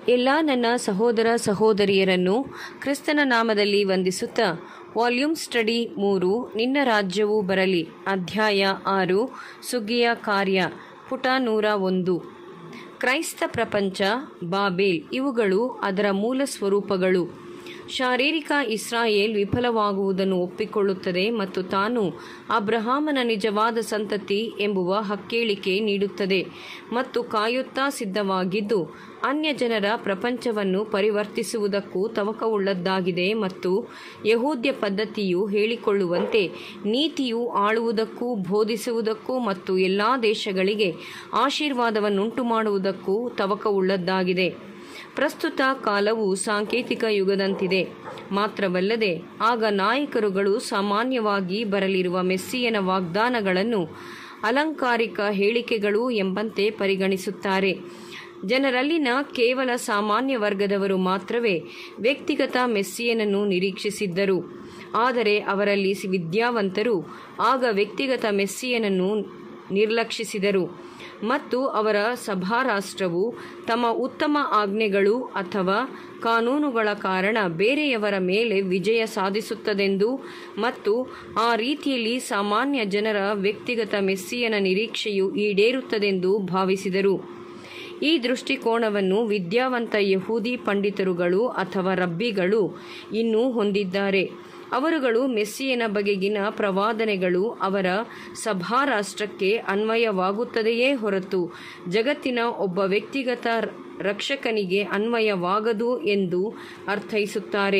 ಎಲ್ಲ ನನ್ನ ಸಹೋದರ ಸಹೋದರಿಯರನ್ನು ಕ್ರಿಸ್ತನ ನಾಮದಲ್ಲಿ ವಂದಿಸುತ್ತಾ ವಾಲ್ಯೂಮ್ ಸ್ಟಡಿ ಮೂರು ನಿನ್ನ ರಾಜ್ಯವು ಬರಲಿ ಅಧ್ಯಾಯ ಆರು ಸುಗ್ಗಿಯ ಕಾರ್ಯ ಪುಟ ನೂರ ಒಂದು ಕ್ರೈಸ್ತ ಪ್ರಪಂಚ ಬಾಬೇಲ್ ಇವುಗಳು ಅದರ ಮೂಲ ಸ್ವರೂಪಗಳು ಶಾರೀರಿಕ ಇಸ್ರಾಯೇಲ್ ವಿಫಲವಾಗುವುದನ್ನು ಒಪ್ಪಿಕೊಳ್ಳುತ್ತದೆ ಮತ್ತು ತಾನು ಅಬ್ರಹಾಮನ ನಿಜವಾದ ಸಂತತಿ ಎಂಬುವ ಹಕ್ಕೇಳಿಕೆ ನೀಡುತ್ತದೆ ಮತ್ತು ಕಾಯುತ್ತಾ ಸಿದ್ಧವಾಗಿದ್ದು ಅನ್ಯ ಜನರ ಪ್ರಪಂಚವನ್ನು ಪರಿವರ್ತಿಸುವುದಕ್ಕೂ ತವಕವುಳ್ಳದ್ದಾಗಿದೆ ಮತ್ತು ಯಹೂದ್ಯ ಪದ್ಧತಿಯು ಹೇಳಿಕೊಳ್ಳುವಂತೆ ನೀತಿಯು ಆಳುವುದಕ್ಕೂ ಬೋಧಿಸುವುದಕ್ಕೂ ಮತ್ತು ಎಲ್ಲ ದೇಶಗಳಿಗೆ ಆಶೀರ್ವಾದವನ್ನುಂಟು ಮಾಡುವುದಕ್ಕೂ ತವಕವುಳ್ಳದ್ದಾಗಿದೆ ಪ್ರಸ್ತುತ ಕಾಲವು ಸಾಂಕೇತಿಕ ಯುಗದಂತಿದೆ ಮಾತ್ರವಲ್ಲದೆ ಆಗ ನಾಯಕರುಗಳು ಸಾಮಾನ್ಯವಾಗಿ ಬರಲಿರುವ ಮೆಸ್ಸಿಯನ ವಾಗ್ದಾನಗಳನ್ನು ಅಲಂಕಾರಿಕ ಹೇಳಿಕೆಗಳು ಎಂಬಂತೆ ಪರಿಗಣಿಸುತ್ತಾರೆ ಜನರಲ್ಲಿನ ಕೇವಲ ಸಾಮಾನ್ಯ ವರ್ಗದವರು ಮಾತ್ರವೇ ವ್ಯಕ್ತಿಗತ ಮೆಸ್ಸಿಯನನ್ನು ನಿರೀಕ್ಷಿಸಿದ್ದರು ಆದರೆ ಅವರಲ್ಲಿ ವಿದ್ಯಾವಂತರು ಆಗ ವ್ಯಕ್ತಿಗತ ಮೆಸ್ಸಿಯನನ್ನು ನಿರ್ಲಕ್ಷಿಸಿದರು ಮತ್ತು ಅವರ ಸಭಾರಾಷ್ಟ್ರವು ತಮ್ಮ ಉತ್ತಮ ಆಜ್ಞೆಗಳು ಅಥವಾ ಕಾನೂನುಗಳ ಕಾರಣ ಬೇರೆಯವರ ಮೇಲೆ ವಿಜಯ ಸಾಧಿಸುತ್ತದೆಂದು ಮತ್ತು ಆ ರೀತಿಯಲ್ಲಿ ಸಾಮಾನ್ಯ ಜನರ ವ್ಯಕ್ತಿಗತ ಮೆಸ್ಸಿಯನ ನಿರೀಕ್ಷೆಯು ಈಡೇರುತ್ತದೆಂದು ಭಾವಿಸಿದರು ಈ ದೃಷ್ಟಿಕೋನವನ್ನು ವಿದ್ಯಾವಂತ ಯಹೂದಿ ಪಂಡಿತರುಗಳು ಅಥವಾ ರಬ್ಬಿಗಳು ಇನ್ನೂ ಹೊಂದಿದ್ದಾರೆ ಅವರುಗಳು ಮೆಸ್ಸಿಯನ ಬಗೆಗಿನ ಪ್ರವಾದನೆಗಳು ಅವರ ಸಭಾರಾಷ್ಟ್ರಕ್ಕೆ ಅನ್ವಯವಾಗುತ್ತದೆಯೇ ಹೊರತು ಜಗತ್ತಿನ ಒಬ್ಬ ವ್ಯಕ್ತಿಗತ ರಕ್ಷಕನಿಗೆ ಅನ್ವಯವಾಗದು ಎಂದು ಅರ್ಥೈಸುತ್ತಾರೆ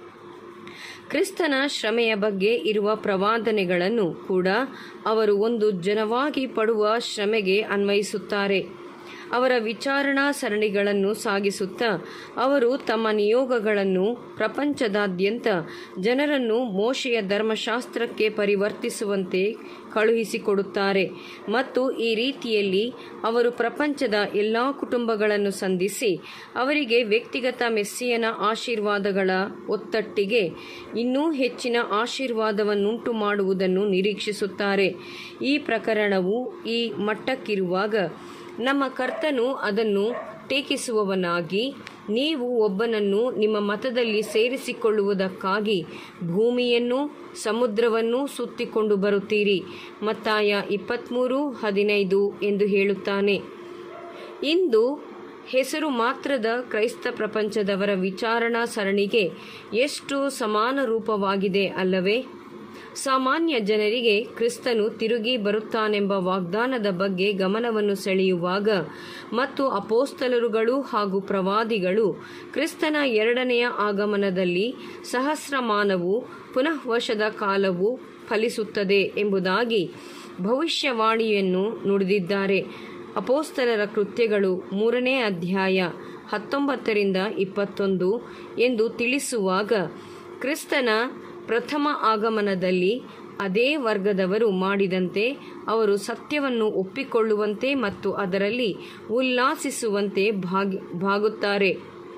ಕ್ರಿಸ್ತನ ಶ್ರಮೆಯ ಬಗ್ಗೆ ಇರುವ ಪ್ರವಾದನೆಗಳನ್ನು ಕೂಡ ಅವರು ಒಂದು ಜನವಾಗಿ ಪಡುವ ಶ್ರಮೆಗೆ ಅನ್ವಯಿಸುತ್ತಾರೆ ಅವರ ವಿಚಾರಣಾ ಸರಣಿಗಳನ್ನು ಸಾಗಿಸುತ್ತಾ ಅವರು ತಮ್ಮ ನಿಯೋಗಗಳನ್ನು ಪ್ರಪಂಚದಾದ್ಯಂತ ಜನರನ್ನು ಮೋಶೆಯ ಧರ್ಮಶಾಸ್ತ್ರಕ್ಕೆ ಪರಿವರ್ತಿಸುವಂತೆ ಕಳುಹಿಸಿಕೊಡುತ್ತಾರೆ ಮತ್ತು ಈ ರೀತಿಯಲ್ಲಿ ಅವರು ಪ್ರಪಂಚದ ಎಲ್ಲ ಕುಟುಂಬಗಳನ್ನು ಸಂಧಿಸಿ ಅವರಿಗೆ ವ್ಯಕ್ತಿಗತ ಮೆಸ್ಸಿಯನ ಆಶೀರ್ವಾದಗಳ ಒತ್ತಟ್ಟಿಗೆ ಇನ್ನೂ ಹೆಚ್ಚಿನ ಆಶೀರ್ವಾದವನ್ನುಂಟು ಮಾಡುವುದನ್ನು ನಿರೀಕ್ಷಿಸುತ್ತಾರೆ ಈ ಪ್ರಕರಣವು ಈ ಮಟ್ಟಕ್ಕಿರುವಾಗ ನಮ್ಮ ಕರ್ತನು ಅದನ್ನು ಟೀಕಿಸುವವನಾಗಿ ನೀವು ಒಬ್ಬನನ್ನು ನಿಮ್ಮ ಮತದಲ್ಲಿ ಸೇರಿಸಿಕೊಳ್ಳುವುದಕ್ಕಾಗಿ ಭೂಮಿಯನ್ನು ಸಮುದ್ರವನ್ನು ಸುತ್ತಿಕೊಂಡು ಬರುತ್ತೀರಿ ಮತ್ತಾಯ ಇಪ್ಪತ್ತ್ಮೂರು ಹದಿನೈದು ಎಂದು ಹೇಳುತ್ತಾನೆ ಇಂದು ಹೆಸರು ಮಾತ್ರದ ಕ್ರೈಸ್ತ ಪ್ರಪಂಚದವರ ವಿಚಾರಣಾ ಸರಣಿಗೆ ಎಷ್ಟು ಸಮಾನ ರೂಪವಾಗಿದೆ ಅಲ್ಲವೇ ಸಾಮಾನ್ಯ ಜನರಿಗೆ ಕ್ರಿಸ್ತನು ತಿರುಗಿ ಬರುತ್ತಾನೆಂಬ ವಾಗ್ದಾನದ ಬಗ್ಗೆ ಗಮನವನ್ನು ಸೆಳೆಯುವಾಗ ಮತ್ತು ಅಪೋಸ್ತಲರುಗಳು ಹಾಗೂ ಪ್ರವಾದಿಗಳು ಕ್ರಿಸ್ತನ ಎರಡನೆಯ ಆಗಮನದಲ್ಲಿ ಸಹಸ್ರಮಾನವು ಪುನಃವಶದ ಕಾಲವು ಫಲಿಸುತ್ತದೆ ಎಂಬುದಾಗಿ ಭವಿಷ್ಯವಾಣಿಯನ್ನು ನುಡಿದಿದ್ದಾರೆ ಅಪೋಸ್ತಲರ ಕೃತ್ಯಗಳು ಮೂರನೇ ಅಧ್ಯಾಯ ಹತ್ತೊಂಬತ್ತರಿಂದ ಇಪ್ಪತ್ತೊಂದು ಎಂದು ತಿಳಿಸುವಾಗ ಕ್ರಿಸ್ತನ ಪ್ರಥಮ ಆಗಮನದಲ್ಲಿ ಅದೇ ವರ್ಗದವರು ಮಾಡಿದಂತೆ ಅವರು ಸತ್ಯವನ್ನು ಒಪ್ಪಿಕೊಳ್ಳುವಂತೆ ಮತ್ತು ಅದರಲ್ಲಿ ಉಲ್ಲಾಸಿಸುವಂತೆ ಭಾಗಿ ಭಾಗುತ್ತಾರೆ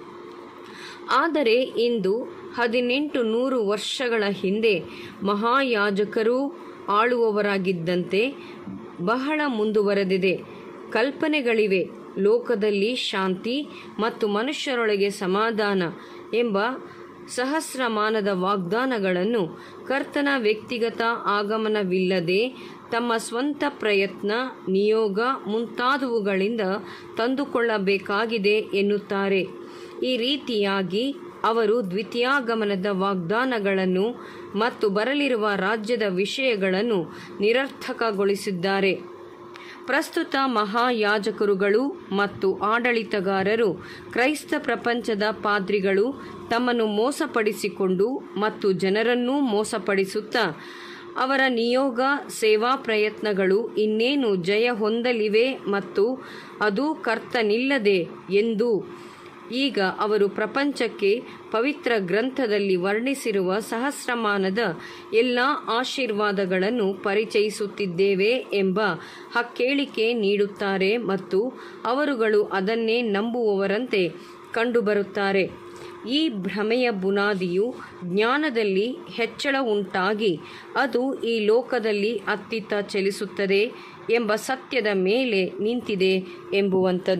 ಆದರೆ ಇಂದು ಹದಿನೆಂಟು ನೂರು ವರ್ಷಗಳ ಹಿಂದೆ ಮಹಾಯಾಜಕರೂ ಆಳುವವರಾಗಿದ್ದಂತೆ ಬಹಳ ಮುಂದುವರೆದಿದೆ ಕಲ್ಪನೆಗಳಿವೆ ಲೋಕದಲ್ಲಿ ಶಾಂತಿ ಮತ್ತು ಮನುಷ್ಯರೊಳಗೆ ಸಮಾಧಾನ ಎಂಬ ಸಹಸ್ರಮಾನದ ವಾಗ್ದಾನಗಳನ್ನು ಕರ್ತನ ವ್ಯಕ್ತಿಗತ ಆಗಮನವಿಲ್ಲದೆ ತಮ್ಮ ಸ್ವಂತ ಪ್ರಯತ್ನ ನಿಯೋಗ ಮುಂತಾದವುಗಳಿಂದ ತಂದುಕೊಳ್ಳಬೇಕಾಗಿದೆ ಎನ್ನುತ್ತಾರೆ ಈ ರೀತಿಯಾಗಿ ಅವರು ದ್ವಿತೀಯಾಗಮನದ ವಾಗ್ದಾನಗಳನ್ನು ಮತ್ತು ಬರಲಿರುವ ರಾಜ್ಯದ ವಿಷಯಗಳನ್ನು ನಿರರ್ಥಕಗೊಳಿಸಿದ್ದಾರೆ ಪ್ರಸ್ತುತ ಮಹಾಯಾಜಕರುಗಳು ಮತ್ತು ಆಡಳಿತಗಾರರು ಕ್ರೈಸ್ತ ಪ್ರಪಂಚದ ಪಾದ್ರಿಗಳು ತಮ್ಮನ್ನು ಮೋಸಪಡಿಸಿಕೊಂಡು ಮತ್ತು ಜನರನ್ನೂ ಮೋಸಪಡಿಸುತ್ತಾ ಅವರ ನಿಯೋಗ ಸೇವಾ ಪ್ರಯತ್ನಗಳು ಇನ್ನೇನು ಜಯ ಹೊಂದಲಿವೆ ಮತ್ತು ಅದು ಕರ್ತನಿಲ್ಲದೆ ಎಂದು ಈಗ ಅವರು ಪ್ರಪಂಚಕ್ಕೆ ಪವಿತ್ರ ಗ್ರಂಥದಲ್ಲಿ ವರ್ಣಿಸಿರುವ ಸಹಸ್ರಮಾನದ ಎಲ್ಲ ಆಶೀರ್ವಾದಗಳನ್ನು ಪರಿಚಯಿಸುತ್ತಿದ್ದೇವೆ ಎಂಬ ಹಕ್ಕೇಳಿಕೆ ನೀಡುತ್ತಾರೆ ಮತ್ತು ಅವರುಗಳು ಅದನ್ನೇ ನಂಬುವವರಂತೆ ಕಂಡುಬರುತ್ತಾರೆ ಈ ಭ್ರಮೆಯ ಬುನಾದಿಯು ಜ್ಞಾನದಲ್ಲಿ ಹೆಚ್ಚಳ ಉಂಟಾಗಿ ಅದು ಈ ಲೋಕದಲ್ಲಿ ಅತ್ತಿತ್ತ ಚಲಿಸುತ್ತದೆ ಎಂಬ ಸತ್ಯದ ಮೇಲೆ ನಿಂತಿದೆ ಎಂಬುವಂಥದ್ದು